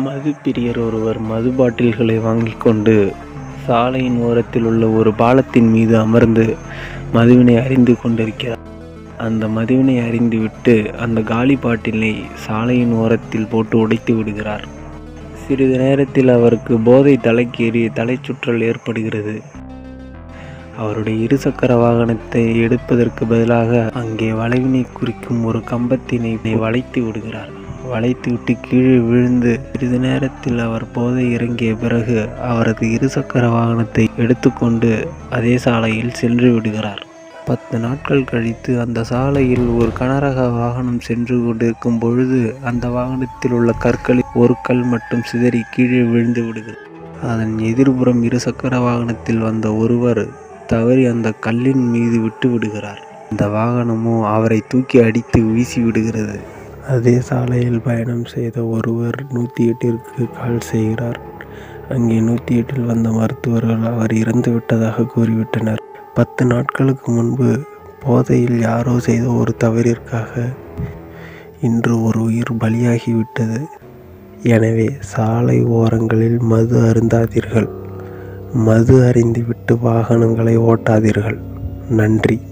மது பிரியர் ஒருவர் மது பாட்டில்களை வாங்கி கொண்டு சாலையின் ஓரத்தில் உள்ள ஒரு பாலத்தின் மீது அமர்ந்து மதுவினை அறிந்து கொண்டிருக்கிறார் அந்த மதுவினை அறிந்துவிட்டு அந்த காலி பாட்டிலை சாலையின் ஓரத்தில் போட்டு உடைத்து விடுகிறார் சிறிது நேரத்தில் அவருக்கு போதை தலைக்கேறி தலைச்சுற்றல் ஏற்படுகிறது அவருடைய இருசக்கர வாகனத்தை எடுப்பதற்கு பதிலாக அங்கே வளைவினை குறிக்கும் ஒரு கம்பத்தினை வளைத்து விடுகிறார் வளைத்து விட்டு கீழே விழுந்து சிறிது நேரத்தில் அவர் போதை இறங்கிய பிறகு அவரது இருசக்கர வாகனத்தை எடுத்துக்கொண்டு அதே சாலையில் சென்று விடுகிறார் பத்து நாட்கள் கழித்து அந்த சாலையில் ஒரு கனரக வாகனம் சென்று கொண்டிருக்கும் பொழுது அந்த வாகனத்தில் உள்ள கற்களில் ஒரு கல் மட்டும் சிதறி கீழே விழுந்து விடுகிறது அதன் எதிர்புறம் இருசக்கர வாகனத்தில் வந்த ஒருவர் தவறி அந்த கல்லின் மீது விட்டு விடுகிறார் அந்த வாகனமோ அவரை தூக்கி அடித்து வீசி விடுகிறது அதே சாலையில் பயணம் செய்த ஒருவர் நூற்றி எட்டிற்கு கால் செய்கிறார் அங்கே நூற்றி எட்டில் வந்த மருத்துவர்கள் அவர் இறந்து விட்டதாக கூறிவிட்டனர் பத்து நாட்களுக்கு முன்பு போதையில் யாரோ செய்த ஒரு தவறிற்காக இன்று ஒரு உயிர் பலியாகிவிட்டது எனவே சாலை ஓரங்களில் மது அருந்தாதீர்கள் மது அறிந்துவிட்டு வாகனங்களை ஓட்டாதீர்கள் நன்றி